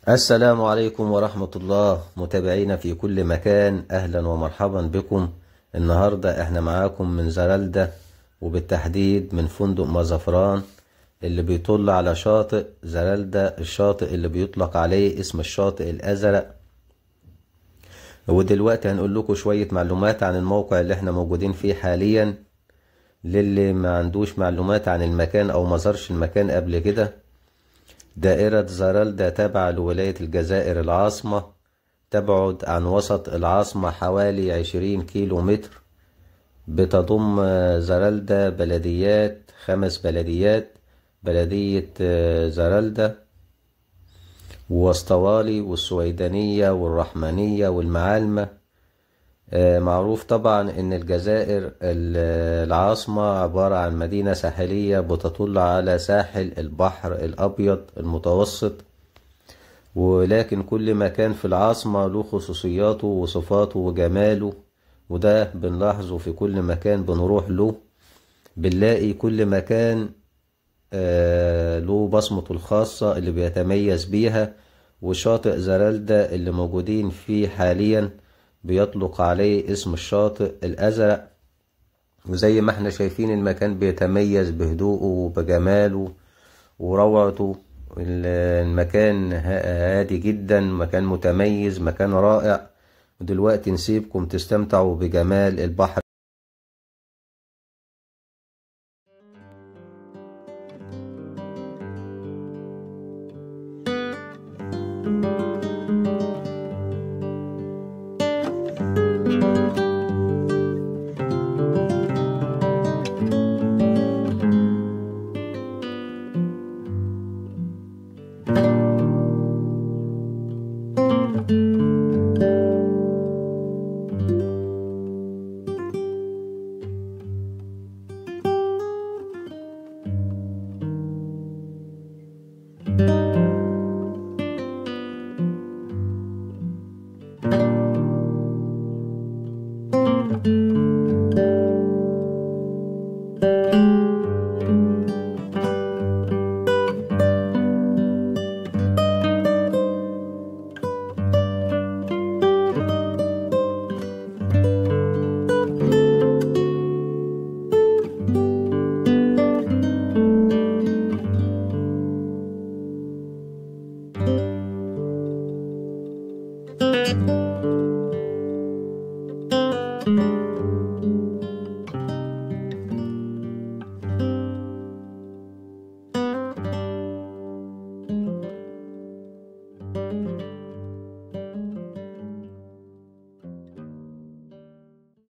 السلام عليكم ورحمة الله متابعينا في كل مكان أهلا ومرحبا بكم النهاردة احنا معاكم من زرالدة وبالتحديد من فندق مزفران اللي بيطل على شاطئ زرالدة الشاطئ اللي بيطلق عليه اسم الشاطئ الأزرق ودلوقتي هنقول لكم شوية معلومات عن الموقع اللي احنا موجودين فيه حاليا للي ما عندوش معلومات عن المكان او مزارش المكان قبل كده دائرة زرالدا تابعة لولاية الجزائر العاصمة تبعد عن وسط العاصمة حوالي عشرين كيلو متر بتضم زرالدا بلديات خمس بلديات بلدية زرالدا ووسطوالي والسويدانية والرحمانية والمعالمة معروف طبعا ان الجزائر العاصمة عبارة عن مدينة ساحلية بتطل على ساحل البحر الابيض المتوسط ولكن كل مكان في العاصمة له خصوصياته وصفاته وجماله وده بنلاحظه في كل مكان بنروح له بنلاقي كل مكان له بصمته الخاصة اللي بيتميز بيها وشاطئ زرالدا اللي موجودين فيه حاليا بيطلق عليه اسم الشاطئ الأزرق وزي ما احنا شايفين المكان بيتميز بهدوءه وبجماله وروعته المكان هادي جدا مكان متميز مكان رائع ودلوقتي نسيبكم تستمتعوا بجمال البحر thank you